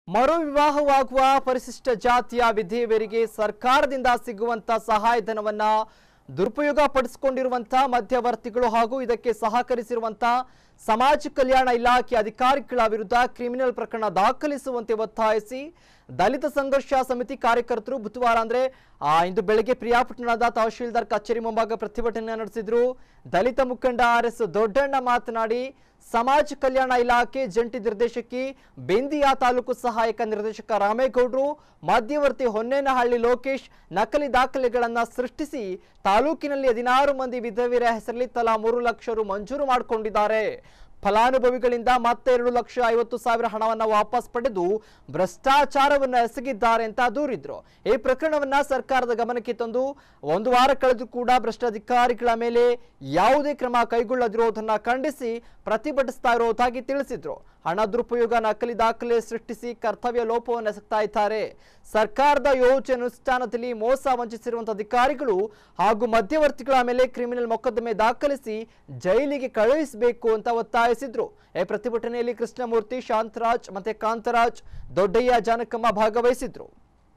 ಮರು ವಿವಾಹವಾಗುವ ಪರಿಶಿಷ್ಟ ಜಾತಿಯ ವಿಧವೆಯರಿಗೆ ಸರ್ಕಾರದಿಂದ ಸಿಗುವಂತ ಸಹಾಯಧನವನ್ನ ದುರುಪಯೋಗ ಪಡಿಸಿಕೊಂಡಿರುವಂತ ಮಧ್ಯವರ್ತಿಗಳು ಹಾಗೂ ಇದಕ್ಕೆ ಸಹಕರಿಸಿರುವಂತ ಸಮಾಜ ಕಲ್ಯಾಣ ಇಲಾಖೆ ಅಧಿಕಾರಿಗಳ ವಿರುದ್ಧ ಕ್ರಿಮಿನಲ್ ಪ್ರಕರಣ ದಾಖಲಿಸುವಂತೆ ಒತ್ತಾಯಿಸಿ ದಲಿತ ಸಂಘರ್ಷ ಸಮಿತಿ ಕಾರ್ಯಕರ್ತರು ಬುಧವಾರ ಅಂದ್ರೆ ಆ, ಇಂದು ಬೆಳಗ್ಗೆ ಪ್ರಿಯಾಪಟ್ಟಣದ ತಹಶೀಲ್ದಾರ್ ಕಚೇರಿ ಮುಂಭಾಗ ಪ್ರತಿಭಟನೆ ನಡೆಸಿದ್ರು ದಲಿತ ಮುಖಂಡ ಆರ್ ಎಸ್ ದೊಡ್ಡಣ್ಣ ಮಾತನಾಡಿ ಸಮಾಜ ಕಲ್ಯಾಣ ಇಲಾಖೆ ಜಂಟಿ ನಿರ್ದೇಶಕಿ ಬೆಂದಿಯಾ ತಾಲೂಕು ಸಹಾಯಕ ನಿರ್ದೇಶಕ ರಾಮೇಗೌಡರು ಮಧ್ಯವರ್ತಿ ಹೊನ್ನೇನಹಳ್ಳಿ ಲೋಕೇಶ್ ನಕಲಿ ದಾಖಲೆಗಳನ್ನ ಸೃಷ್ಟಿಸಿ ತಾಲೂಕಿನಲ್ಲಿ ಹದಿನಾರು ಮಂದಿ ವಿಧವೆಯರ ಹೆಸರಲ್ಲಿ ತಲಾ ಮೂರು ಲಕ್ಷ ರು ಮಂಜೂರು ಮಾಡಿಕೊಂಡಿದ್ದಾರೆ ಫಲಾನುಭವಿಗಳಿಂದ ಮತ್ತೆ ಎರಡು ಲಕ್ಷ ಐವತ್ತು ಸಾವಿರ ಹಣವನ್ನ ವಾಪಸ್ ಪಡೆದು ಭ್ರಷ್ಟಾಚಾರವನ್ನ ಎಸಗಿದ್ದಾರೆ ಅಂತ ದೂರಿದ್ರು ಈ ಪ್ರಕರಣವನ್ನ ಸರ್ಕಾರದ ಗಮನಕ್ಕೆ ತಂದು ಒಂದು ವಾರ ಕಳೆದು ಕೂಡ ಭ್ರಷ್ಟಾಧಿಕಾರಿಗಳ ಮೇಲೆ ಯಾವುದೇ ಕ್ರಮ ಕೈಗೊಳ್ಳದಿರುವುದನ್ನ ಖಂಡಿಸಿ ಪ್ರತಿಭಟಿಸ್ತಾ ಇರುವುದಾಗಿ ತಿಳಿಸಿದ್ರು ಹಣ ದುರುಪಯೋಗ ನಕಲಿ ದಾಖಲೆ ಸೃಷ್ಟಿಸಿ ಕರ್ತವ್ಯ ಲೋಪವನ್ನು ಎಸಗ್ತಾ ಇದ್ದಾರೆ ಸರ್ಕಾರದ ಯೋಜನೆ ಅನುಷ್ಠಾನದಲ್ಲಿ ಮೋಸ ವಂಚಿಸಿರುವಂತಹ ಅಧಿಕಾರಿಗಳು ಹಾಗೂ ಮಧ್ಯವರ್ತಿಗಳ ಮೇಲೆ ಕ್ರಿಮಿನಲ್ ಮೊಕದ್ದಮೆ ದಾಖಲಿಸಿ ಜೈಲಿಗೆ ಕಳುಹಿಸಬೇಕು ಅಂತ ಒತ್ತಾಯಿಸಿದ್ರು ಈ ಪ್ರತಿಭಟನೆಯಲ್ಲಿ ಕೃಷ್ಣಮೂರ್ತಿ ಶಾಂತರಾಜ್ ಮತ್ತೆ ಕಾಂತರಾಜ್ ದೊಡ್ಡಯ್ಯ ಜಾನಕಮ್ಮ ಭಾಗವಹಿಸಿದ್ರು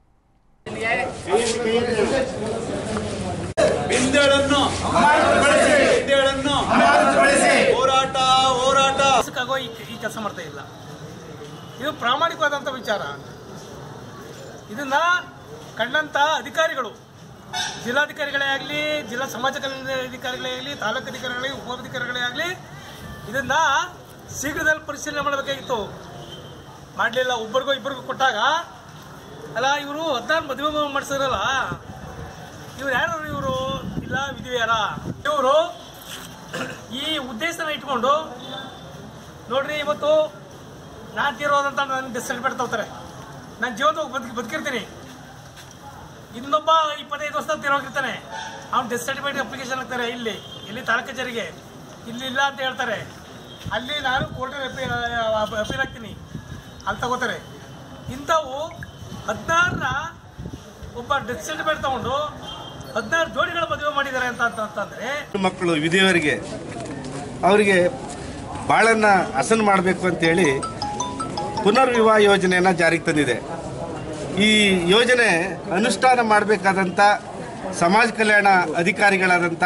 ಬಿಂದೆಗಳನ್ನು ಬಿಂದೆಗಳನ್ನು ಹೋರಾಟ ಹೋರಾಟ ಕೆಲಸಕ್ಕಾಗೋ ಈ ಈ ಕೆಲಸ ಮಾಡ್ತಾ ಇಲ್ಲ ಇದು ಪ್ರಾಮಾಣಿಕವಾದಂಥ ವಿಚಾರ ಇದನ್ನ ಕಂಡಂಥ ಅಧಿಕಾರಿಗಳು ಜಿಲ್ಲಾಧಿಕಾರಿಗಳೇ ಆಗಲಿ ಜಿಲ್ಲಾ ಸಮಾಜ ಕಲ್ಯಾಣ ಅಧಿಕಾರಿಗಳೇ ಆಗಲಿ ತಾಲೂಕು ಅಧಿಕಾರಿಗಳೇ ಉಪಾಧಿಕಾರಿಗಳೇ ಆಗಲಿ ಇದನ್ನ ಶೀಘ್ರದಲ್ಲಿ ಪರಿಶೀಲನೆ ಮಾಡಬೇಕಾಗಿತ್ತು ಮಾಡಲಿಲ್ಲ ಒಬ್ಬರಿಗೋ ಇಬ್ಬರಿಗೂ ಕೊಟ್ಟಾಗ ಅಲ್ಲ ಇವರು ಹದಿನಾರು ಮದುವೆ ಮಾಡಿಸಿದ್ರಲ್ಲ ಇವ್ರು ಯಾರು ಇವರು ಇಲ್ಲ ವಿಧಿವೆಯರ ಇವರು ಈ ಉದ್ದೇಶನ ಇಟ್ಕೊಂಡು ನೋಡ್ರಿ ಇವತ್ತು ನಾನು ತೀರೋದಂತ ನನ್ನ ಡೆತ್ ಸರ್ಟಿಫಿಕೇಟ್ ತಗೋತಾರೆ ನಾನು ಜೀವನ ಬದುಕಿ ಬದುಕಿರ್ತೀನಿ ಇನ್ನೊಬ್ಬ ಇಪ್ಪತ್ತೈದು ವರ್ಷ ತೀರೋಗಿರ್ತಾನೆ ಅವ್ನು ಡೆತ್ ಸರ್ಟಿಫಿಕೇಟ್ ಅಪ್ಲಿಕೇಶನ್ ಹಾಕ್ತಾರೆ ಇಲ್ಲಿ ಇಲ್ಲಿ ತಾಲೂಕು ಕಚೇರಿಗೆ ಇಲ್ಲಿ ಇಲ್ಲ ಅಂತ ಹೇಳ್ತಾರೆ ಅಲ್ಲಿ ನಾನು ಕೋರ್ಟಲ್ಲಿ ಅಪೀಲ್ ಅಪೀಲ್ ಹಾಕ್ತೀನಿ ಅಲ್ಲಿ ತಗೋತಾರೆ ಇಂಥವು ಹದಿನಾರರ ಒಬ್ಬ ಡೆತ್ ಸರ್ಟಿಫಿಕೇಟ್ ತಗೊಂಡು ಹದಿನಾರು ಜೋಡಿಗಳ ಮದುವೆ ಮಾಡಿದ್ದಾರೆ ಅಂತ ಅಂತ- ಅಂತಂದ್ರೆ ಮಕ್ಕಳು ವಿಧಿಯವರಿಗೆ ಅವರಿಗೆ ಬಾಳನ್ನ ಹಸನು ಮಾಡಬೇಕು ಅಂತೇಳಿ ಪುನರ್ವಿವಾಹ ಯೋಜನೆಯನ್ನು ಜಾರಿಗೆ ತಂದಿದೆ ಈ ಯೋಜನೆ ಅನುಷ್ಠಾನ ಮಾಡಬೇಕಾದಂಥ ಸಮಾಜ ಕಲ್ಯಾಣ ಅಧಿಕಾರಿಗಳಾದಂಥ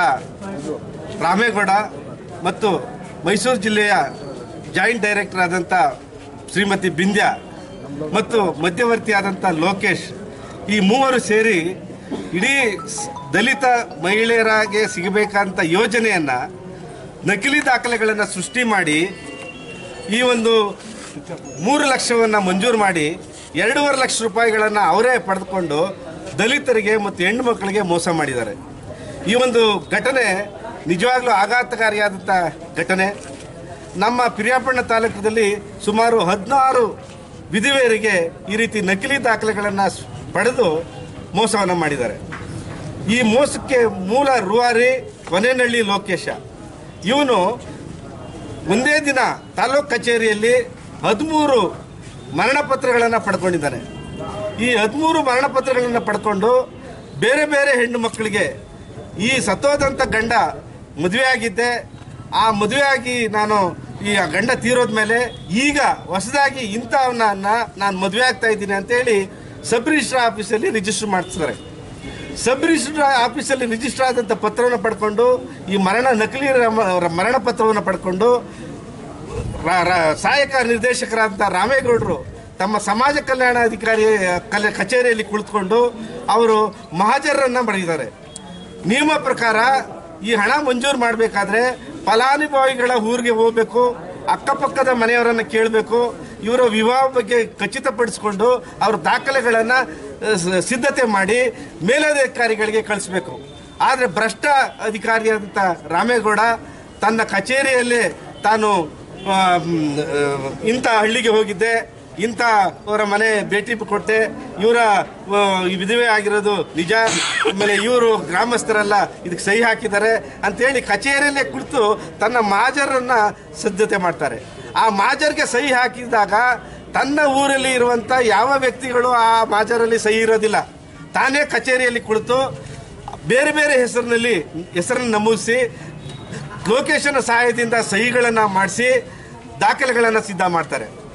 ರಾಮೇಗೌಡ ಮತ್ತು ಮೈಸೂರು ಜಿಲ್ಲೆಯ ಜಾಯಿಂಟ್ ಡೈರೆಕ್ಟರ್ ಆದಂಥ ಶ್ರೀಮತಿ ಬಿಂದ್ಯಾ ಮತ್ತು ಮಧ್ಯವರ್ತಿಯಾದಂಥ ಲೋಕೇಶ್ ಈ ಮೂವರು ಸೇರಿ ಇಡೀ ಸ್- ದಲಿತ ಮಹಿಳೆಯರಾಗೆ ಸಿಗಬೇಕಂತ ಯೋಜನೆಯನ್ನು ನಕಲಿ ದಾಖಲೆಗಳನ್ನು ಸೃಷ್ಟಿ ಮಾಡಿ ಈ ಒಂದು ಮೂರು ಲಕ್ಷವನ್ನು ಮಂಜೂರು ಮಾಡಿ ಎರಡೂವರೆ ಲಕ್ಷ ರೂಪಾಯಿಗಳನ್ನು ಅವರೇ ಪಡೆದುಕೊಂಡು ದಲಿತರಿಗೆ ಮತ್ತು ಹೆಣ್ಣು ಮಕ್ಕಳಿಗೆ ಮೋಸ ಮಾಡಿದ್ದಾರೆ ಈ ಒಂದು ಘಟನೆ ನಿಜವಾಗ್ಲೂ ಆಘಾತಕಾರಿಯಾದಂಥ ಘಟನೆ ನಮ್ಮ ಪಿರಿಯಾಪಣ್ಣ ತಾಲೂಕದಲ್ಲಿ ಸುಮಾರು ಹದಿನಾರು ವಿಧವೆಯರಿಗೆ ಈ ರೀತಿ ನಕಲಿ ದಾಖಲೆಗಳನ್ನು ಪಡೆದು ಮೋಸವನ್ನು ಮಾಡಿದ್ದಾರೆ ಈ ಮೋಸಕ್ಕೆ ಮೂಲ ರೂವಾರಿ ಕೊನೆನಹಳ್ಳಿ ಲೋಕೇಶ ಇವನು ಒಂದೇ ದಿನ ತಾಲೂಕ್ ಕಚೇರಿಯಲ್ಲಿ ಹದಿಮೂರು ಮರಣ ಪತ್ರಗಳನ್ನು ಪಡ್ಕೊಂಡಿದ್ದಾನೆ ಈ ಹದಿಮೂರು ಮರಣ ಪತ್ರಗಳನ್ನು ಪಡ್ಕೊಂಡು ಬೇರೆ ಬೇರೆ ಹೆಣ್ಣು ಮಕ್ಕಳಿಗೆ ಈ ಸತ್ತೋದಂಥ ಗಂಡ ಮದುವೆ ಆಗಿದ್ದೆ ಆ ಮದುವೆ ಆಗಿ ನಾನು ಈ ಗಂಡ ತೀರೋದ ಮೇಲೆ ಈಗ ಹೊಸದಾಗಿ ಇಂಥವನ್ನ ನಾನು ಮದುವೆ ಆಗ್ತಾ ಇದ್ದೀನಿ ಅಂತೇಳಿ ಸಬ್ ರಿಜಿಸ್ಟ್ರಾರ್ ಆಫೀಸಲ್ಲಿ ರಿಜಿಸ್ಟರ್ ಮಾಡಿಸ್ತಾರೆ ಸಬ್ ರಿಜಿಸ್ಟ್ರಾರ್ ಆಫೀಸಲ್ಲಿ ರಿಜಿಸ್ಟರ್ ಆದಂಥ ಪತ್ರವನ್ನು ಪಡ್ಕೊಂಡು ಈ ಮರಣ ನಕಲಿ ರಮ- ಮರಣ ಪತ್ರವನ್ನು ಪಡ್ಕೊಂಡು ರಾ- ರಾ- ಸಹಾಯಕ ನಿರ್ದೇಶಕರಾದಂಥ ರಾಮೇಗೌಡರು ತಮ್ಮ ಸಮಾಜ ಕಲ್ಯಾಣ ಅಧಿಕಾರಿ ಕಲೆ ಕಚೇರಿಯಲ್ಲಿ ಕುಳಿತುಕೊಂಡು ಅವರು ಮಹಾಜರನ್ನ ಬರೆದಿದ್ದಾರೆ ನಿಯಮ ಪ್ರಕಾರ ಈ ಹಣ ಮಂಜೂರು ಮಾಡಬೇಕಾದ್ರೆ ಫಲಾನುಭವಿಗಳ ಊರಿಗೆ ಹೋಗಬೇಕು ಅಕ್ಕಪಕ್ಕದ ಮನೆಯವರನ್ನು ಕೇಳಬೇಕು ಇವರ ವಿವಾಹ ಬಗ್ಗೆ ಖಚಿತಪಡಿಸಿಕೊಂಡು ಅವ್ರ ದಾಖಲೆಗಳನ್ನು ಸಿದ್ಧತೆ ಮಾಡಿ ಮೇಲಧಿಕಾರಿಗಳಿಗೆ ಕಳಿಸ್ಬೇಕು ಆದರೆ ಭ್ರಷ್ಟ ಅಧಿಕಾರಿಯಾದಂಥ ರಾಮೇಗೌಡ ತನ್ನ ಕಚೇರಿಯಲ್ಲೇ ತಾನು ಆ, ಮ್, ಆ, ಇಂಥ ಹಳ್ಳಿಗೆ ಹೋಗಿದ್ದೆ ಇಂಥ ಅವರ ಮನೆ ಭೇಟಿ ಕೊಟ್ಟೆ ಇವರ ಆ, ಈ ವಿಧವೆ ಆಗಿರೋದು ನಿಜ ಆಮೇಲೆ ಇವರು ಗ್ರಾಮಸ್ಥರೆಲ್ಲ ಇದಕ್ಕೆ ಸಹಿ ಹಾಕಿದ್ದಾರೆ ಅಂತೇಳಿ ಕಚೇರಿಯಲ್ಲೇ ಕುಳಿತು ತನ್ನ ಮಾಜರನ್ನ ಸಿದ್ಧತೆ ಮಾಡ್ತಾರೆ ಆ ಮಾಜರ್ಗೆ ಸಹಿ ಹಾಕಿದಾಗ ತನ್ನ ಊರಲ್ಲಿ ಇರುವಂಥ ಯಾವ ವ್ಯಕ್ತಿಗಳು ಆ ಮಾಜರಲ್ಲಿ ಸಹಿ ಇರೋದಿಲ್ಲ ತಾನೇ ಕಚೇರಿಯಲ್ಲಿ ಕುಳಿತು ಬೇರೆ ಬೇರೆ ಹೆಸರಿನಲ್ಲಿ ಹೆಸರನ್ನು ನಮೂದಿಸಿ ಲೋಕೇಶನ ಸಹಾಯದಿಂದ ಸಹಿಗಳನ್ನು ಮಾಡಿಸಿ ದಾಖಲೆಗಳನ್ನು ಸಿದ್ಧ ಮಾಡ್ತಾರೆ